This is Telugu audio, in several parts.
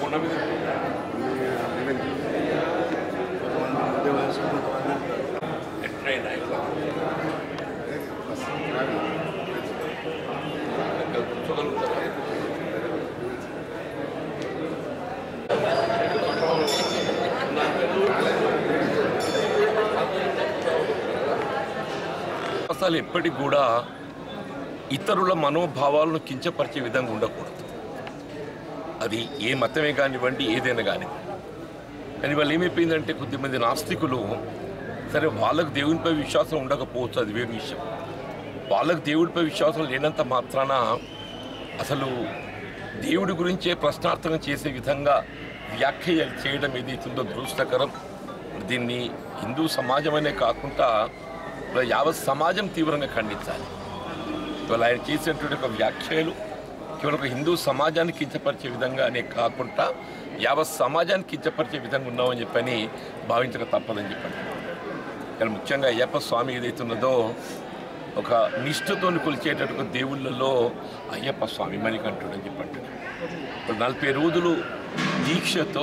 కొండ మీద కొంతమంది మధ్య వయసు కొంతమంది ఎట్లయినా ఇట్లా ఇక్కడ కూర్చోగలుగుతారా అసలు ఎప్పటికి కూడా ఇతరుల మనోభావాలను కించపరిచే విధంగా ఉండకూడదు అది ఏ మతమే కానివ్వండి ఏదైనా కానివ్వండి కానీ వాళ్ళు ఏమైపోయిందంటే కొద్దిమంది నాస్తికులు సరే వాళ్ళకు దేవునిపై విశ్వాసం ఉండకపోవచ్చు అది వేరు విషయం వాళ్ళకు దేవుడిపై విశ్వాసం లేనంత మాత్రాన అసలు దేవుడి గురించే ప్రశ్నార్థకం చేసే విధంగా వ్యాఖ్య చేయడం ఏదైతుందో దురదృష్టకరం దీన్ని హిందూ సమాజమనే కాకుండా ఇవాళ యావత్ సమాజం తీవ్రంగా ఖండించాలి ఇవాళ ఆయన చేసినటువంటి ఒక వ్యాఖ్యలు కేవలం ఒక హిందూ సమాజాన్ని కించపరిచే విధంగానే కాకుండా యావత్ సమాజాన్ని కించపరిచే విధంగా ఉన్నామని చెప్పని భావించక తప్పదని చెప్పండి కానీ ముఖ్యంగా అయ్యప్ప స్వామి ఏదైతే ఉన్నదో ఒక నిష్ఠతోని కొలిచేటటువంటి దేవుళ్ళలో అయ్యప్ప స్వామి మణికంఠుడు అని చెప్పండి ఇప్పుడు నలభై రోజులు దీక్షతో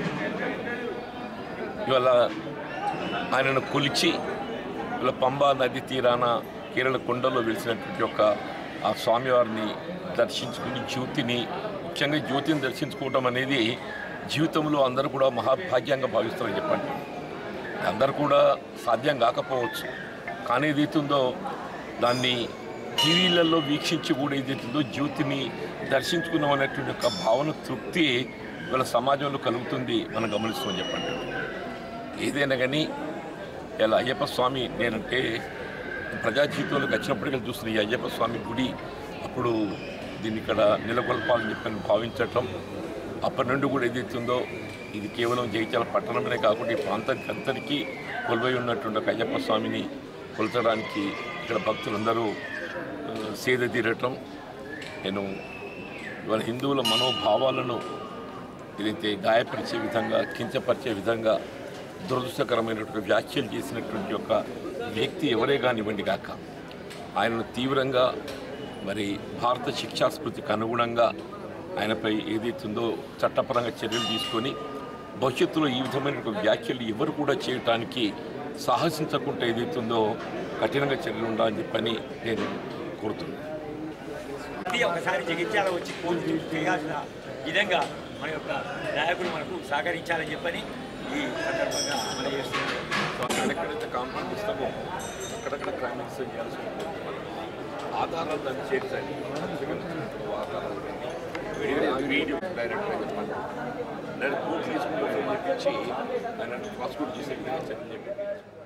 ఇవాళ ఆయనను కొలిచి ఇలా పంబా నది తీరాన కేరళ కొండలో వెలిసినటువంటి ఒక ఆ స్వామివారిని దర్శించుకుని జ్యోతిని ముఖ్యంగా జ్యోతిని దర్శించుకోవడం అనేది జీవితంలో అందరూ కూడా మహాభాగ్యంగా భావిస్తారని చెప్పండి అందరు కూడా సాధ్యం కాకపోవచ్చు కానీ ఏదైతుందో దాన్ని టీవీలలో వీక్షించి కూడా ఏదైతుందో జ్యోతిని దర్శించుకున్నాం అనేటువంటి ఒక భావన తృప్తి వాళ్ళ సమాజంలో కలుగుతుంది మనం గమనిస్తామని చెప్పండి ఏదైనా కానీ ఇలా అయ్యప్ప స్వామి నేనంటే ప్రజా జీవితంలోకి వచ్చినప్పటికీ చూస్తున్న ఈ అయ్యప్ప స్వామి గుడి అప్పుడు దీన్ని ఇక్కడ నెలకొల్పాలని చెప్పని భావించటం అప్పటి నుండి కూడా ఏదైతుందో ఇది కేవలం జగిత్యాల పట్టణమే కాకుండా ఈ ప్రాంతానికి అంతటికీ కొలువై ఉన్నటువంటి ఒక అయ్యప్ప స్వామిని కొలచడానికి ఇక్కడ భక్తులందరూ ఆ, సేద తీరటం నేను ఇవాళ హిందువుల మనోభావాలను ఏదైతే గాయపరిచే విధంగా కించపరిచే విధంగా దురదృష్టకరమైనటువంటి వ్యాఖ్యలు చేసినటువంటి ఒక వ్యక్తి ఎవరే కానివ్వండి కాక ఆయనను తీవ్రంగా మరి భారత శిక్షాస్మృతికి అనుగుణంగా ఆయనపై ఏదైతుందో చట్టపరంగా చర్యలు తీసుకొని భవిష్యత్తులో ఈ విధమైన ఒక వ్యాఖ్యలు ఎవరు కూడా చేయటానికి సాహసించకుండా ఏదైతుందో కఠినంగా చర్యలు ఉండాలని చెప్పని నేను కోరుతున్నాను ఇది ఒకసారి జగిత్యాల వచ్చి ఫోన్ చేయాల్సిన విధంగా మన యొక్క నాయకుడు మనకు సహకరించాలని చెప్పని ఈ సందర్భంగా మనం చేస్తున్నాం ఎక్కడైతే కాంపౌండ్ ఇస్తామో అక్కడక్కడ క్రైమింగ్స్ చేయాల్సి ఉంటుంది మనం ఆధారాలు దాన్ని చేర్చండి ఆధారాలు వీడియో వీడియో డైరెక్ట్గా చెప్పండి డైరెక్ట్ కోర్టు తీసుకుని చెప్పించి ఆయన ప్రాసిక్యూట్ చేసే విధంగా చెప్పి